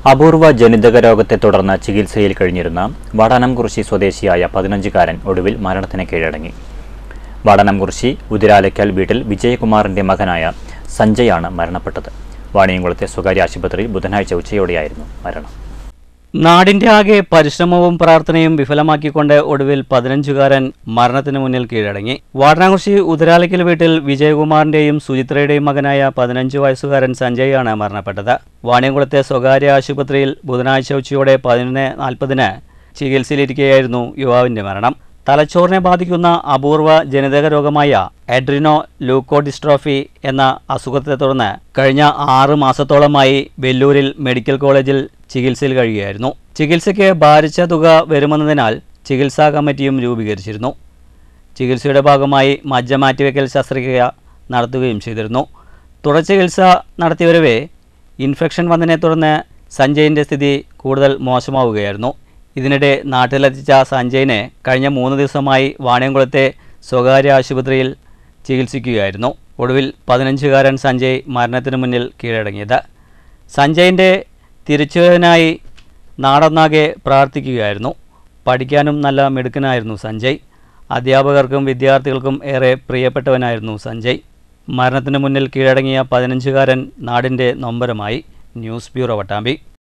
അപൂർവ ജനിതക രോഗത്തെ തുടർന്ന് ചികിത്സയിൽ കഴിഞ്ഞിരുന്ന വടനംകുറിശി സ്വദേശിയായ പതിനഞ്ചുകാരൻ ഒടുവിൽ മരണത്തിന് കീഴടങ്ങി വടനംകുറിശി ഉതിരാലയ്ക്കൽ വീട്ടിൽ വിജയകുമാറിന്റെ മകനായ സഞ്ജയാണ് മരണപ്പെട്ടത് വാണിയംകുളത്തെ സ്വകാര്യ ആശുപത്രിയിൽ ബുധനാഴ്ച ഉച്ചയോടെയായിരുന്നു മരണം നാടിന്റെ ആകെ പരിശ്രമവും പ്രാർത്ഥനയും വിഫലമാക്കിക്കൊണ്ട് ഒടുവിൽ പതിനഞ്ചുകാരൻ മരണത്തിന് മുന്നിൽ കീഴടങ്ങി വാടനാകുറിശി ഉദരാലയ്ക്കൽ വീട്ടിൽ വിജയകുമാറിന്റെയും സുചിത്രയുടെയും മകനായ പതിനഞ്ച് വയസ്സുകാരൻ സഞ്ജയാണ് മരണപ്പെട്ടത് വാണിയംകുളത്തെ സ്വകാര്യ ആശുപത്രിയിൽ ബുധനാഴ്ച ഉച്ചയോടെ പതിനൊന്ന് നാൽപ്പതിന് ചികിത്സയിലിരിക്കെയായിരുന്നു യുവാവിന്റെ മരണം തലച്ചോറിനെ ബാധിക്കുന്ന അപൂർവ ജനിതക രോഗമായ എഡ്രിനോ ലൂക്കോഡിസ്ട്രോഫി എന്ന അസുഖത്തെ തുടർന്ന് കഴിഞ്ഞ ആറ് മാസത്തോളമായി വെല്ലൂരിൽ മെഡിക്കൽ കോളേജിൽ ചികിത്സയിൽ കഴിയുകയായിരുന്നു ചികിത്സയ്ക്ക് ഭാരിച്ച തുക വരുമെന്നതിനാൽ ചികിത്സാ കമ്മിറ്റിയും രൂപീകരിച്ചിരുന്നു ചികിത്സയുടെ ഭാഗമായി മജ്ജ മാറ്റിവെക്കൽ ശസ്ത്രക്രിയ നടത്തുകയും ചെയ്തിരുന്നു തുടർ ചികിത്സ നടത്തിവരവേ ഇൻഫെക്ഷൻ വന്നതിനെ തുടർന്ന് സഞ്ജയിൻ്റെ സ്ഥിതി കൂടുതൽ മോശമാവുകയായിരുന്നു ഇതിനിടെ നാട്ടിലെത്തിച്ച സഞ്ജയിനെ കഴിഞ്ഞ മൂന്ന് ദിവസമായി വാണിയംകുളത്തെ സ്വകാര്യ ആശുപത്രിയിൽ ചികിത്സിക്കുകയായിരുന്നു ഒടുവിൽ പതിനഞ്ചുകാരൻ സഞ്ജയ് മരണത്തിന് മുന്നിൽ കീഴടങ്ങിയത് സഞ്ജയിൻ്റെ തിരിച്ചുവരവിനായി നാടൊന്നാകെ പ്രാർത്ഥിക്കുകയായിരുന്നു പഠിക്കാനും നല്ല മിടുക്കനായിരുന്നു സഞ്ജയ് അധ്യാപകർക്കും വിദ്യാർത്ഥികൾക്കും ഏറെ പ്രിയപ്പെട്ടവനായിരുന്നു സഞ്ജയ് മരണത്തിന് മുന്നിൽ കീഴടങ്ങിയ പതിനഞ്ചുകാരൻ നാടിൻ്റെ നൊമ്പരമായി ന്യൂസ് ബ്യൂറോ വട്ടാമ്പി